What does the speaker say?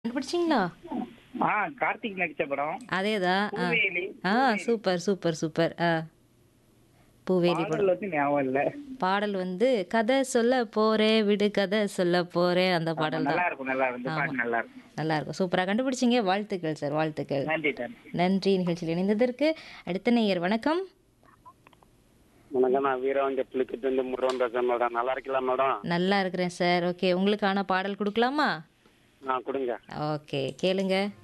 கண்டுபிடிச்சிங்களா ஆ கார்த்திக் நடிச்ச படம் அதேதான் ஆ பூவேலி ஆ சூப்பர் சூப்பர் சூப்பர் ஆ பூவேலி படம் பாடல் வந்து ஞாபகம் இல்ல பாடல் வந்து கதை சொல்ல போறேன் விடு கதை சொல்ல போறேன் அந்த பாடல் நல்லா தான் இருக்கும் நல்லா இருக்கும் இந்த பாட்டு நல்லா இருக்கும் நல்லா இருக்கும் சூப்பரா கண்டுபிடிச்சிங்க வாழ்த்துக்கள் சார் வாழ்த்துக்கள் நன்றி நன்றி நன்றி நிகழ்ச்சியில் இணைந்ததற்கு அடுத்த நேயர் வணக்கம் வணக்கம் நான் வீரவஞ்ச புலிக்கிட்டு இருந்து முருகன் பேசுறேன் மேடம் நல்லா இருக்கலாம் மேடம் நல்லா இருக்கிறேன் சார் ஓகே உங்களுக்கான பாடல் கொடுக்கலாமா ஆ கொடுங்க ஓகே கேளுங்க